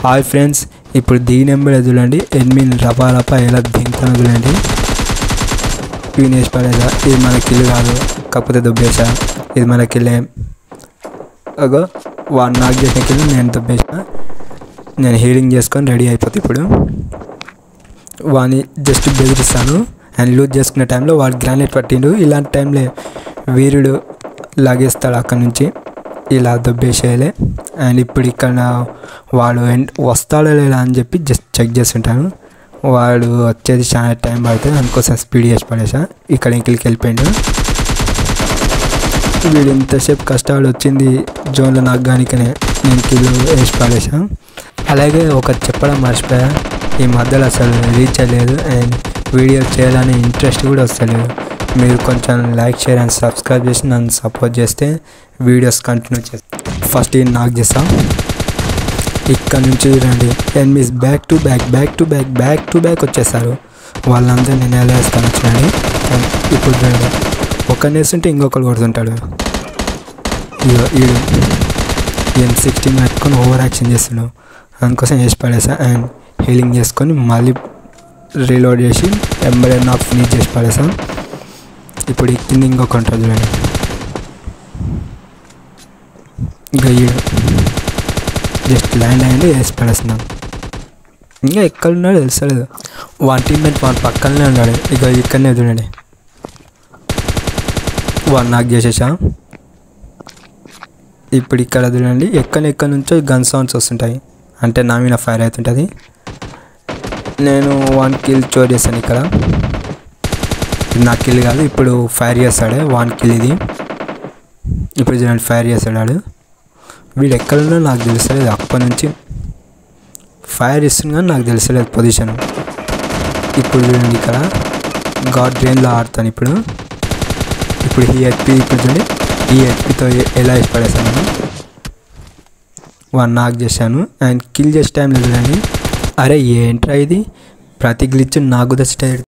Hi friends ఇప్పుడు దీని number చూడండి ఎనిమిది రపా రపా ఎలా దింగుతాను చూడండి వినేష్ పడేసా ఇది మన కిల్ కాదు కాకపోతే దుబ్బేసా ఇది మన కిల్లే అగో వాడు నాకు చేసిన కిల్ నేను దుబ్బేసా నేను హీలింగ్ చేసుకొని రెడీ అయిపోతే ఇప్పుడు వాడిని జస్ట్ బెదిరిస్తాను అండ్ లూజ్ చేసుకునే టైంలో వాడు గ్రానైట్ పట్టిండు ఇలాంటి టైంలో వీరుడు లాగేస్తాడు అక్కడ నుంచి ఇలా దొబ్బేసేయాలి అండ్ ఇప్పుడు ఇక్కడ వాడు ఎన్- వస్తాడో లేదా అని చెప్పి జస్ట్ చెక్ చేస్తుంటాను వాడు వచ్చేది చాలా టైం పడుతుంది అందుకోసం స్పీడ్ చేసి పడేసా ఇక్కడ ఇంకిలికి వెళ్ళిపోయిండు వీడు ఇంతసేపు కష్టాలు వచ్చింది జోన్లో నగ్గానికనే నేను కిలో వేసి పడేసా అలాగే ఒకటి చెప్పడం మర్చిపోయా ఈ మధ్యలో అసలు రీచ్ అయ్యలేదు అండ్ వీడియో చేయాలనే ఇంట్రెస్ట్ కూడా వస్తలేదు మీరు కొంచెం లైక్ షేర్ అండ్ సబ్స్క్రైబ్ చేసి నన్ను సపోర్ట్ చేస్తే వీడియోస్ కంటిన్యూ చేస్తాను ఫస్ట్ ఇది నాకు చేస్తాం ఇక్కడ నుంచి చూడండి enemies back to back back to back back to back వచ్చేస్తారు వాళ్ళందరూ నేను ఎలా వేస్తాను చూడండి And ఇప్పుడు చూడండి ఒకరిని వేస్తుంటే ఇంకొకరు కొడుతుంటాడు ఇగో ఈడు ఎం సిక్స్టీన్ పెట్టుకొని ఓవర్ యాక్షన్ చేస్తున్నాడు అందుకోసం వేసి పడేసా అండ్ హీలింగ్ చేసుకొని మళ్ళీ రీలోడ్ చేసి ఎంబడే నాకు ఫినిష్ చేసి పడేసాం ఇప్పుడు ఈ కింద ఇంకొక ఉంటుంది చూడండి ఇంకా ఈడు జస్ట్ ల్యాండ్ అయ్యింది వేసి పడేస్తున్నాం ఇంకా ఎక్కడ ఉన్నాడో తెలుసలేదు వాన్ టీమ్మేట్ వాన్ పక్కనే ఉన్నాడు ఇక ఇక్కడనే చూడండి వాడు నాకు చేసేసా ఇప్పుడు ఇక్కడ చూడండి ఎక్కడెక్కడ నుంచో గన్ సౌండ్స్ వస్తుంటాయి అంటే నా మీద ఫైర్ అవుతుంటుంది నేను వన్ కిల్ చోర్ చేశాను ఇక్కడ ఇది నా కిల్ కాదు ఇప్పుడు ఫైర్ చేస్తాడే వన్ కిల్ ఇది ఇప్పుడు చూడండి ఫైర్ చేస్తాడు వాడు. వీడు ఎక్కడున్నా నాకు తెలుసలేదు అప్పటి నుంచి ఫైర్ ఇస్తుంది కానీ నాకు తెలుసలేదు పొజిషన్ ఇప్పుడు చూడండి ఇక్కడ గాడ్ రేంజ్లో ఆడతాను ఇప్పుడు ఇప్పుడు ఈ హెచ్పి ఇప్పుడు చూడండి ఈ హెచ్పితో ఎలా వేసి పడేసాను నేను వన్ నాక్ చేశాను అండ్ కిల్ చేసే టైంలో చూడండి అరే ఏంట్రా ఇది ప్రతి గ్లిచ్ నాకు దశ